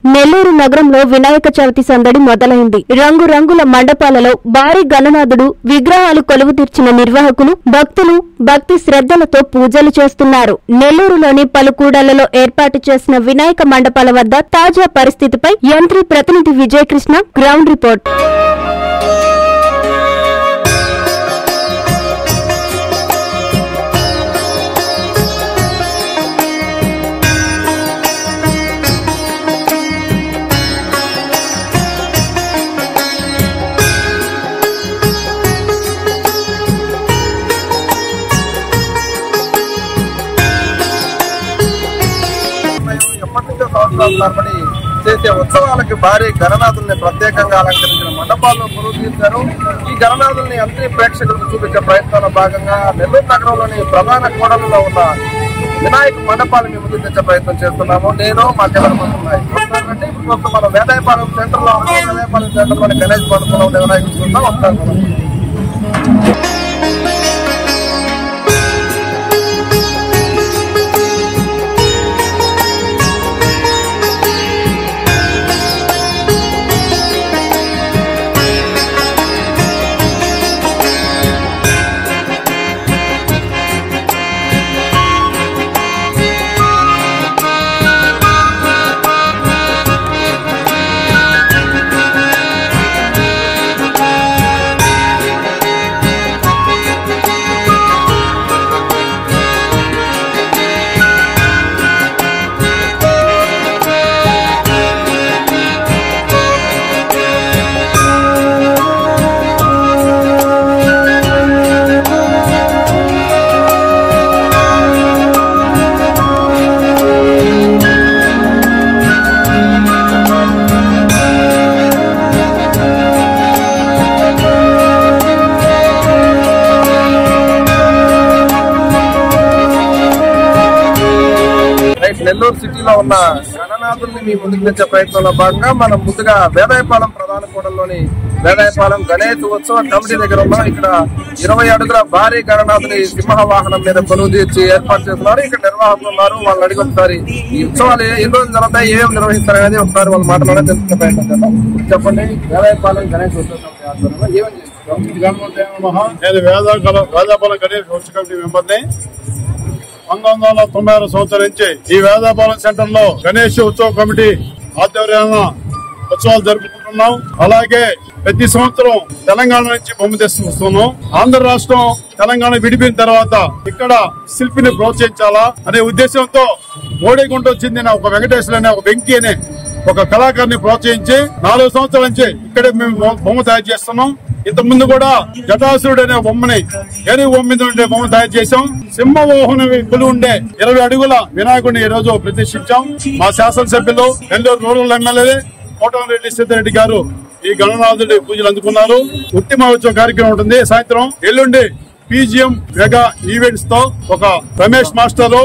నెల్లూరు నగరంలో వినాయక చవితి సందడి మొదలైంది రంగురంగుల మండపాలలో భారీ గణనాథుడు విగ్రహాలు కొలువు తీర్చిన నిర్వాహకులు భక్తులు భక్తి శ్రద్ధలతో పూజలు చేస్తున్నారు నెల్లూరులోని పలు కూడళ్లలో ఏర్పాటు చేసిన వినాయక మండపాల వద్ద తాజా పరిస్థితిపై యంత్రి ప్రతినిధి విజయకృష్ణ గ్రౌండ్ రిపోర్ట్ ఎప్పటి నుంచో సంవత్సరాల తరబడి చేసే ఉత్సవాలకి భారీ గణనాథుల్ని ప్రత్యేకంగా అలంకరించిన మండపాల్లో కొలువు తీర్చారు ఈ గణనాథుల్ని అందరి ప్రేక్షకులకు చూపించే ప్రయత్నంలో భాగంగా నెల్లూరు నగరంలోని ప్రధాన కూడలిలో ఉన్న వినాయక మండపాలని ముందు తెచ్చే ప్రయత్నం చేస్తున్నాము నేను మా కెమెరా ఉన్నాయి వస్తానంటే ఇప్పుడు ప్రస్తుతం మనం వేదాయపాలెం సెంటర్ లో ఉన్నాం వేదాయపాలెం సెంటర్ లోని గణేష్ మండపంలో ఉండే వినాయకుడు చూద్దాం వస్తాను మనం. రైట్ నెల్లూరు సిటీలో ఉన్న గణనాథుల్ని మీ ముందుకు తెచ్చే ప్రయత్నంలో భాగంగా మనం ముందుగా వేదాయపాలెం ప్రధాన కూడల్లోని వేదాయపాలెం గణేష్ ఉత్సవ కమిటీ దగ్గర ఉన్నాం ఇక్కడ ఇరవై అడుగుల భారీ గణనాథుని సింహ వాహనం మీద కొలువు తీర్చి ఏర్పాటు చేస్తున్నారు ఇక్కడ నిర్వాహకులు ఉన్నారు వాళ్ళని అడిగి ఒకసారి ఈ ఉత్సవాలు ఏ- ఎన్ని రోజులు జరుగుతాయి ఏమేమి నిర్వహిస్తారు అనేది ఒకసారి వాళ్ళు మాట్లాడే తెలుసుకునే ప్రయత్నం చేద్దాం చెప్పండి వేదాయపాలెం గణేష్ ఉత్సవ కమిటీ ఆధ్వర్యంలో ఏమేమి చేస్తున్నారు నేను వేదాకల వేదాపాలెం గణేష్ ఉత్సవ కమిటీ మెంబర్ని పంతొమ్మిది వందల తొంభై ఆరు సంవత్సరం నుంచి ఈ వేదాపాలెం సెంటర్ లో గణేష్ ఉత్సవ కమిటీ ఆధ్వర్యాన ఉత్సవాలు జరుపుకుంటున్నాం అలాగే ప్రతి సంవత్సరం తెలంగాణ నుంచి బొమ్మ తెస్తున్నాం ఆంధ్ర రాష్ట్రం తెలంగాణ విడిపోయిన తర్వాత ఇక్కడ శిల్పిని ప్రోత్సహించాలా అనే ఉద్దేశంతో మోడీగుంట చెందిన ఒక వెంకటేశ్వర అనే ఒక వెంకీ అనే ఒక కళాకారుని ప్రోత్సహించి నాలుగు సంవత్సరాల నుంచి ఇక్కడే మేము బొమ్మ- బొమ్మ తయారు చేస్తున్నాం ఇంత ముందు కూడా జటాసురుడు అనే బొమ్మని ఏనుగు బొమ్మ మీద ఉండే బొమ్మ తయారు చేశాం సింహమోహన కొలు ఉండే ఇరవై అడుగుల వినాయకుడిని ఈ రోజు ప్రతిష్ఠించాం మా శాసనసభ్యులు నెల్లూరు రూరల్ ఎమ్మెల్యే కోటమిరెడ్డి సిద్ధారెడ్డి గారు ఈ గణనాథుడి పూజలు అందుకున్నారు ఉత్తి మహోత్సవ కార్యక్రమం ఉంటుంది సాయంత్రం ఎల్లుండి పీజిఎం మెగా ఈవెంట్స్ తో ఒక రమేష్ మాస్టర్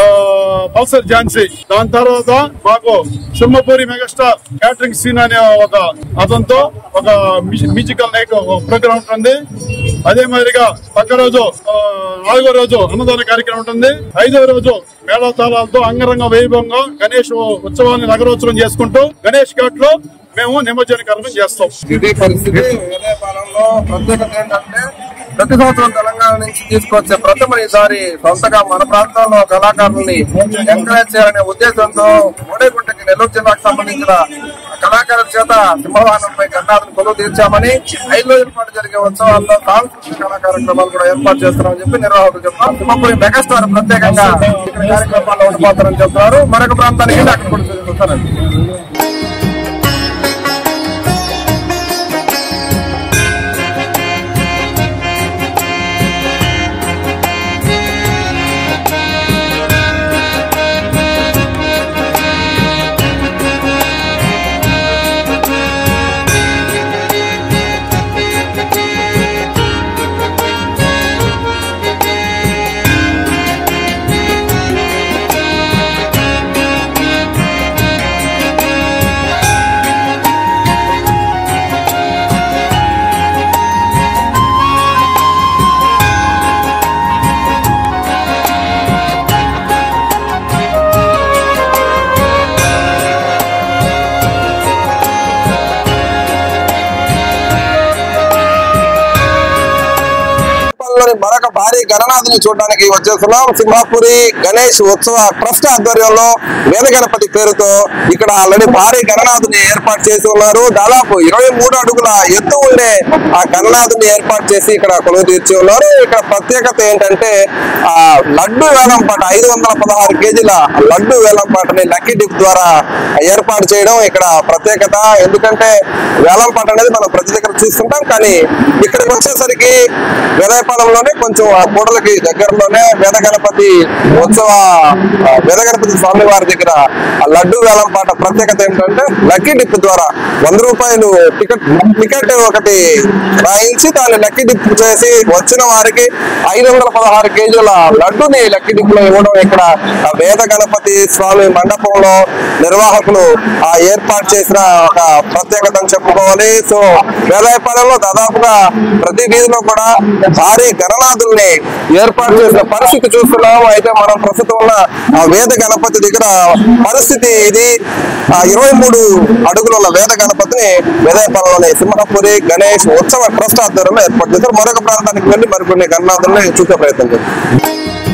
పల్సర్ ఝాన్సీ దాని తర్వాత మాకు సింహపూరి మెగాస్టార్ క్యాటరింగ్ సీన్ అనే ఒక అతనితో ఒక మ్యూజికల్ నైట్ ప్రోగ్రామ్ ఉంటుంది అదే మాదిరిగా పక్క రోజు ఆ, నాలుగో రోజు అన్నదాన కార్యక్రమం ఉంటుంది ఐదో రోజు మేళతాళాలతో అంగరంగ వైభవంగా గణేష్ ఉత్సవాన్ని నగరోత్సవం చేసుకుంటూ గణేష్ ఘాట్ లో మేము నిమజ్జన కార్యక్రమం చేస్తాం ఇదే పరిస్థితి వినయపాలెంలో ప్రత్యేకత ఏంటంటే ప్రతి సంవత్సరం తెలంగాణ నుంచి తీసుకొచ్చే ప్రతిమ ఈసారి సొంతగా మన ప్రాంతంలో కళాకారుల్ని ఎంకరేజ్ చేయాలనే ఉద్దేశంతో మోడేగుంటకి నెల్లూరు జిల్లాకు సంబంధించిన కళాకారుల చేత సింహవాహనంపై కర్ణాటక కొలువు తీర్చామని ఐదు రోజుల పాటు జరిగే ఉత్సవాల్లో సాంస్కృతిక కళా కార్యక్రమాలు కూడా ఏర్పాటు చేస్తున్నామని చెప్పి నిర్వాహకులు చెప్తున్నారు సింహపురి మెగాస్టార్ ప్రత్యేకంగా ఇక్కడ కార్యక్రమాల్లో ఉండిపోతారని చెప్తున్నారు మరొక ప్రాంతానికి వెళ్ళి అక్కడ కూడా చూస్తారండి గణనాథుని చూడడానికి వచ్చేస్తున్నాం సింహాపురి గణేష్ ఉత్సవ ట్రస్ట్ ఆధ్వర్యంలో వేద గణపతి పేరుతో ఇక్కడ ఆల్రెడీ భారీ గణనాథుని ఏర్పాటు చేసి ఉన్నారు దాదాపు ఇరవై మూడు అడుగుల ఎత్తు ఉండే ఆ గణనాథుని ఏర్పాటు చేసి ఇక్కడ కొలువు తీర్చి ఉన్నారు ఇక్కడ ప్రత్యేకత ఏంటంటే ఆ లడ్డు వేలం పాట ఐదు వందల పదహారు కేజీల లడ్డు వేలం పాటని లక్కీ డిప్ ద్వారా ఏర్పాటు చేయడం ఇక్కడ ప్రత్యేకత ఎందుకంటే వేలం పాట అనేది మనం ప్రతి దగ్గర చూస్తుంటాం కానీ ఇక్కడికి వచ్చేసరికి వేదాయపాలెంలోనే కొంచెం ఆ కూడలకి దగ్గరలోనే వేద గణపతి ఉత్సవ ఆ, వేద గణపతి స్వామి వారి దగ్గర ఆ లడ్డు వేలం పాట ప్రత్యేకత ఏంటంటే లక్కీ డిప్ ద్వారా వంద రూపాయలు టికెట్ టికెట్ ఒకటి రాయించి దాన్ని లక్కీ డిప్ చేసి వచ్చిన వారికి ఐదు వందల పదహారు కేజీల లడ్డుని లక్కీ డిప్ లో ఇవ్వడం ఇక్కడ ఆ వేద గణపతి స్వామి మండపంలో నిర్వాహకులు ఆ ఏర్పాటు చేసిన ఒక ప్రత్యేకత అని చెప్పుకోవాలి సో వేదాయపాలెంలో దాదాపుగా ప్రతి వీధిలో కూడా భారీ గణనాథుల్ని ఏర్పాటు చేసిన పరిస్థితి చూస్తున్నాం అయితే మనం ప్రస్తుతం ఉన్న ఆ వేద గణపతి దగ్గర పరిస్థితి ఇది ఆ ఇరవై మూడు అడుగుల వేద గణపతిని వేదాయపాలెంలోని సింహపురి గణేష్ ఉత్సవ ట్రస్ట్ ఆధ్వర్యంలో ఏర్పాటు చేశారు మరొక ప్రాంతానికి వెళ్ళి మరికొన్ని గణనాథుల్ని చూసే ప్రయత్నం చేస్తారు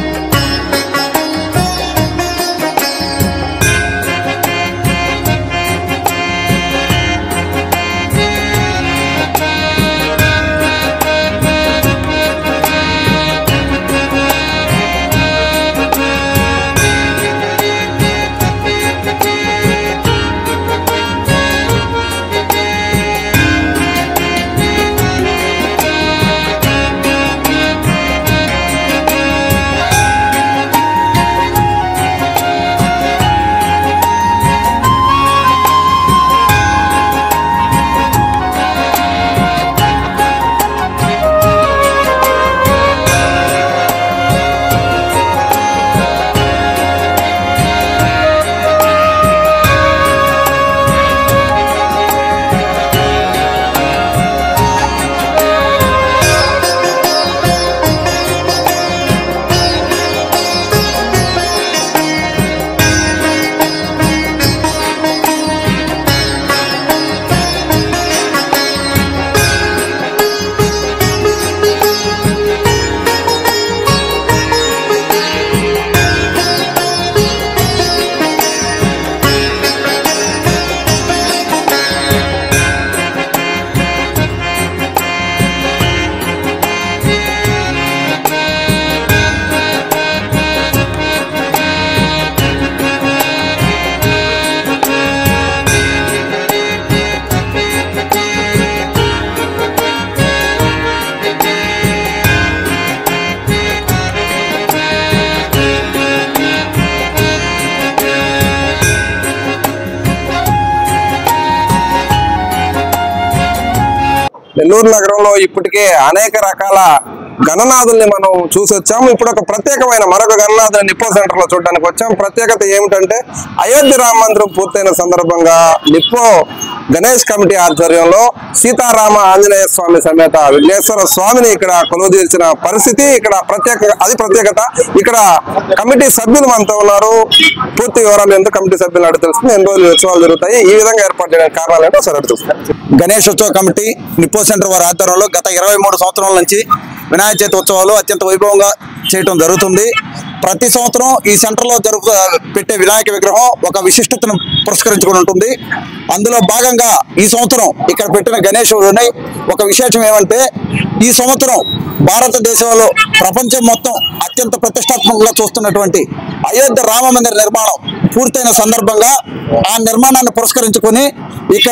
నెల్లూరు నగరంలో ఇప్పటికే అనేక రకాల గణనాథుల్ని మనం చూసి వచ్చాం ఇప్పుడు ఒక ప్రత్యేకమైన మరొక గణనాథుని నిప్పో సెంటర్ లో చూడడానికి వచ్చాం ప్రత్యేకత ఏమిటంటే అయోధ్య రామ మందిరం పూర్తయిన సందర్భంగా నిప్పో గణేష్ కమిటీ ఆధ్వర్యంలో సీతారామ ఆంజనేయ స్వామి సమేత విఘ్నేశ్వర స్వామిని ఇక్కడ కొలువుదీర్చిన పరిస్థితి ఇక్కడ ప్రత్యేక అది ప్రత్యేకత ఇక్కడ కమిటీ సభ్యులు మనతో ఉన్నారు పూర్తి వివరాలు ఎందుకు కమిటీ సభ్యులు అడిగి తెలుస్తుంది ఎన్ని రోజులు ఉత్సవాలు జరుగుతాయి ఈ విధంగా ఏర్పాటు చేయడానికి కారణాలు ఏంటో ఒకసారి అడిగి తెలుస్తుంది గణేష్ ఉత్సవ కమిటీ నిప్పో సెంటర్ వారి ఆధ్వర్యంలో గత ఇరవై మూడు సంవత్సరాల నుంచి వినాయక చవితి ఉత్సవాలు అత్యంత వైభవంగా చేయటం జరుగుతుంది ప్రతి సంవత్సరం ఈ సెంటర్లో జరుపు పెట్టే వినాయక విగ్రహం ఒక విశిష్టతను పురస్కరించుకుని ఉంటుంది అందులో భాగంగా ఈ సంవత్సరం ఇక్కడ పెట్టిన గణేశుడిని ఒక విశేషం ఏమంటే ఈ సంవత్సరం భారతదేశంలో ప్రపంచం మొత్తం అత్యంత ప్రతిష్టాత్మకంగా చూస్తున్నటువంటి అయోధ్య రామ మందిర నిర్మాణం పూర్తయిన సందర్భంగా ఆ నిర్మాణాన్ని పురస్కరించుకొని ఇక్కడ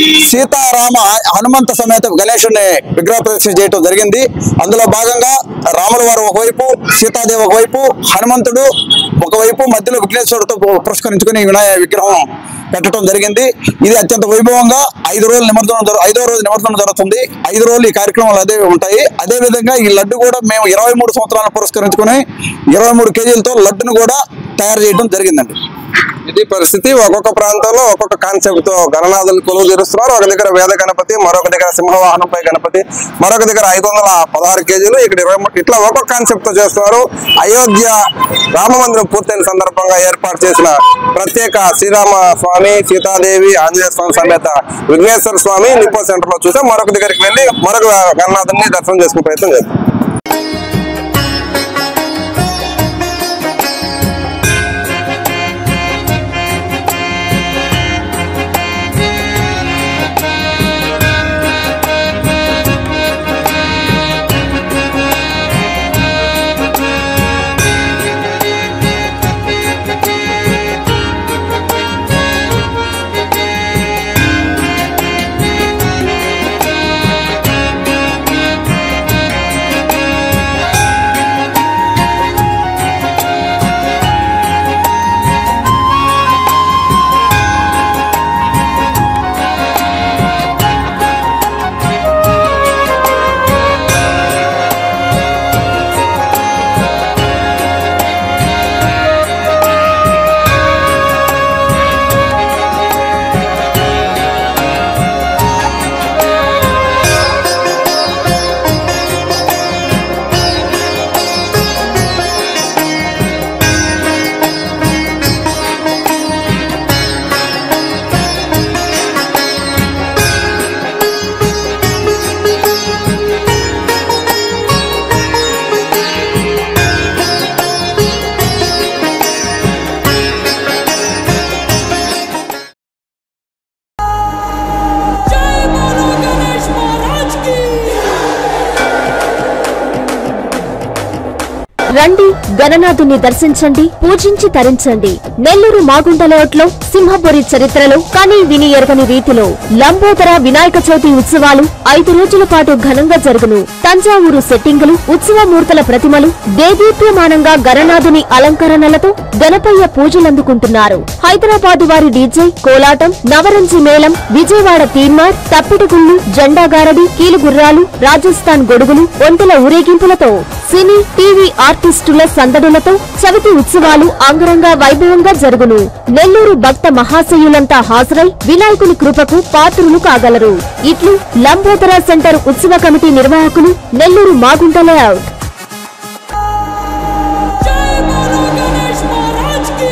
సీతారామ హనుమంత సమేత గణేశుని విగ్రహ ప్రదర్శన చేయడం జరిగింది అందులో భాగంగా రాముల వారు ఒకవైపు సీతాదేవి ఒకవైపు హనుమంతుడు ఒకవైపు మధ్యలో విఘ్నేశ్వరుడితో పురస్కరించుకొని ఈ వినాయక విగ్రహం పెట్టడం జరిగింది ఇది అత్యంత వైభవంగా ఐదు రోజులు నిమజ్జనం జరు ఐదో రోజు నిమజ్జనం జరుగుతుంది ఐదు రోజులు ఈ కార్యక్రమాలు అదే ఉంటాయి అదే విధంగా ఈ లడ్డు కూడా మేము ఇరవై మూడు సంవత్సరాలను పురస్కరించుకొని ఇరవై మూడు కేజీలతో లడ్డును కూడా తయారు చేయడం జరిగిందండి ఇది పరిస్థితి ఒక్కొక్క ప్రాంతంలో ఒక్కొక్క కాన్సెప్ట్ తో గణనాథులు కొలువు తీరుస్తున్నారు ఒక దగ్గర వేద గణపతి మరొక దగ్గర సింహవాహనంపై గణపతి మరొక దగ్గర ఐదు వందల పదహారు కేజీలు ఇక్కడ ఇరవై మూడు ఇట్లా ఒక్కొక్క కాన్సెప్ట్ తో చేస్తున్నారు అయోధ్య రామ మందిరం పూర్తయిన సందర్భంగా ఏర్పాటు చేసిన ప్రత్యేక శ్రీరామ స్వామి సీతాదేవి ఆంజనేయ స్వామి సమేత విఘ్నేశ్వర స్వామి నిప్పో సెంటర్ లో చూసాం మరొక దగ్గరికి వెళ్ళి మరొక గణనాథుని దర్శనం చేసుకునే ప్రయత్నం చేస్తాం రండి గణనాథుని దర్శించండి పూజించి తరించండి నెల్లూరు మాగుంట లేఅవుట్లో సింహపురి చరిత్రలో కానీ విని ఎరగని రీతిలో లంబోదర వినాయక చవితి ఉత్సవాలు ఐదు రోజుల పాటు ఘనంగా జరుగును తంజావూరు సెట్టింగులు ఉత్సవమూర్తుల ప్రతిమలు దేదీప్యమానంగా గణనాథుని అలంకరణలతో గణపయ్య పూజలందుకుంటున్నారు హైదరాబాద్ వారి డీజే కోలాటం నవరంజి మేళం విజయవాడ తీన్మార్ తప్పిటిగుళ్ళు జెండాగారడి కీలుగుర్రాలు రాజస్థాన్ గొడుగులు ఒంటెల ఊరేగింపులతో సినీ టీవీ ఆర్టిస్టుల సందడులతో చవితి ఉత్సవాలు అంగరంగ వైభవంగా జరుగును నెల్లూరు భక్త మహాశయులంతా హాజరై వినాయకుని కృపకు పాత్రులు కాగలరు ఇట్లు లంబోదర సెంటర్ ఉత్సవ కమిటీ నిర్వాహకులు నెల్లూరు మాగుంట లేఅవుట్ जय बोलो गणेश महाराज की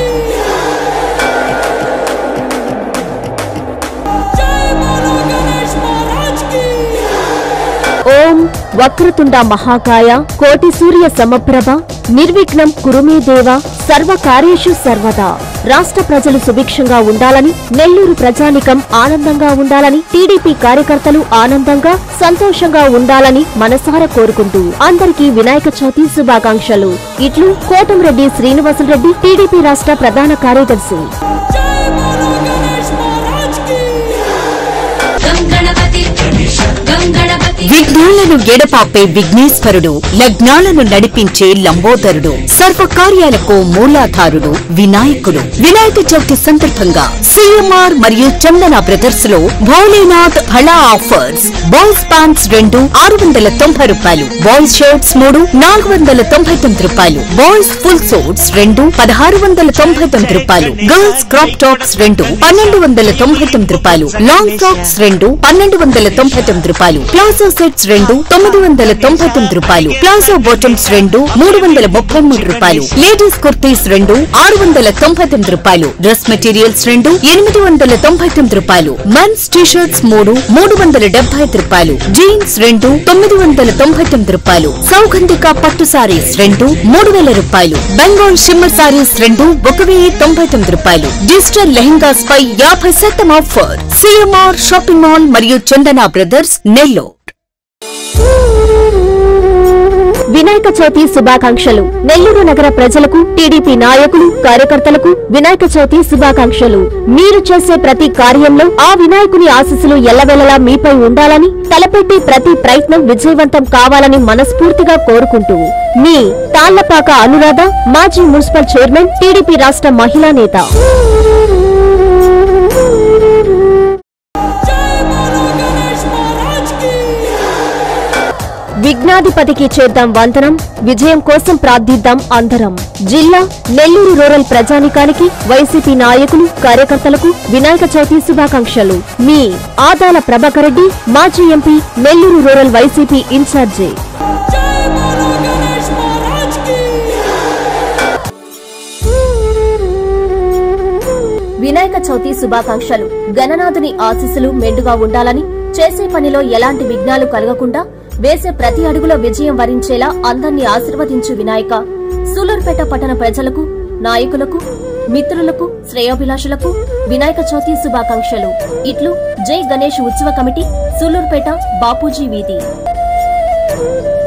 जय बोलो गणेश महाराज की ఓం వక్రతుండ మహాకాయ కోటి సూర్య సమప్రభ నిర్విఘ్నం కురుమే దేవ సర్వ కార్యేషు సర్వదా రాష్ట్ర ప్రజలు సుభిక్షంగా ఉండాలని నెల్లూరు ప్రజానికం ఆనందంగా ఉండాలని టీడీపీ కార్యకర్తలు ఆనందంగా సంతోషంగా ఉండాలని మనసారా కోరుకుంటూ అందరికీ వినాయక చవితి శుభాకాంక్షలు ఇట్లు కోటంరెడ్డి శ్రీనివాసులరెడ్డి టీడీపీ రాష్ట్ర ప్రధాన కార్యదర్శి जय बोलो गणेश महाराज की గం గణపతి గం గణపతి విఘ్నాలను ఎడపాపే విఘ్నేశ్వరుడు లగ్నాలను నడిపించే లంబోదరుడు సర్వకార్యాలకు మూలాధారుడు వినాయకుడు వినాయక చవితి సందర్భంగా సిఎంఆర్ మరియు చందన బ్రదర్స్ లో భోలేనాథ్ హళా ఆఫర్స్ బాయ్స్ ప్యాంట్స్ రెండు ఆరు వందల తొంభై రూపాయలు బాయ్స్ షర్ట్స్ మూడు నాలుగు వందల తొంభై తొమ్మిది రూపాయలు బాయ్స్ ఫుల్ సూట్స్ రెండు పదహారు వందల తొంభై తొమ్మిది రూపాయలు గర్ల్స్ క్రాప్ టాప్స్ రెండు పన్నెండు వందల తొంభై తొమ్మిది రూపాయలు లాంగ్ ఫ్రాక్స్ రెండు పన్నెండు వందల తొంభై తొమ్మిది రూపాయలు ప్లాజో సెట్స్ రెండు తొమ్మిది వందల తొంభై తొమ్మిది రూపాయలు ప్లాజో బాటమ్స్ రెండు మూడు వందల ముప్పై మూడు రూపాయలు లేడీస్ కుర్తీస్ రెండు ఆరు వందల తొంభై తొమ్మిది రూపాయలు డ్రెస్ మెటీరియల్స్ రెండు ఎనిమిది వందల తొంభై తొమ్మిది రూపాయలు మెన్స్ టీ షర్ట్స్ మూడు మూడు వందల డెబ్బై ఐదు రూపాయలు జీన్స్ రెండు తొమ్మిది వందల తొంభై తొమ్మిది రూపాయలు సౌగంధిక పట్టు సారీస్ రెండు మూడు వేల రూపాయలు బెంగాల్ షిమ్మర్ సారీస్ రెండు ఒక వెయ్యి తొంభై తొమ్మిది రూపాయలు డిజిటల్ లెహంగాస్ పై యాభై శాతం ఆఫర్ సిఎంఆర్ షాపింగ్ మాల్ మరియు చందన బ్రదర్స్ నెల్లూరు వినాయక చవితి శుభాకాంక్షలు నెల్లూరు నగర ప్రజలకు టీడీపీ నాయకులు కార్యకర్తలకు వినాయక చవితి శుభాకాంక్షలు మీరు చేసే ప్రతి కార్యంలో ఆ వినాయకుని ఆశీస్సులు ఎల్లవెల్లలా మీపై ఉండాలని తలపెట్టి ప్రతి ప్రయత్నం విజయవంతం కావాలని మనస్ఫూర్తిగా కోరుకుంటూ మీ తాళ్లపాక అనురాధ మాజీ మున్సిపల్ చైర్మన్ టీడీపీ రాష్ట్ర మహిళా నేత जय बोलो गणेश महाराज की విఘ్నాధిపతికి చేద్దాం వందనం విజయం కోసం ప్రార్థిద్దాం అందరం జిల్లా నెల్లూరు రూరల్ ప్రజానికానికి వైసీపీ నాయకులు కార్యకర్తలకు వినాయక చవితి శుభాకాంక్షలు మీ ఆదాల ప్రభాకర్ రెడ్డి మాజీ MP Nellore rural YCP incharge जय बोलो गणेश महाराज की వినాయక చవితి శుభాకాంక్షలు గణనాథుని ఆశీస్సులు మెండుగా ఉండాలని చేసే పనిలో ఎలాంటి విఘ్నాలు కలగకుండా వేసే ప్రతి అడుగులో విజయం వరించేలా అందర్నీ ఆశీర్వదించు వినాయక సూలూరుపేట పట్టణ ప్రజలకు నాయకులకు మిత్రులకు శ్రేయోభిలాషులకు వినాయక చవితి శుభాకాంక్షలు ఇట్లు జై గణేష్ ఉత్సవ కమిటీ సూలూరుపేట బాపూజీ వీధి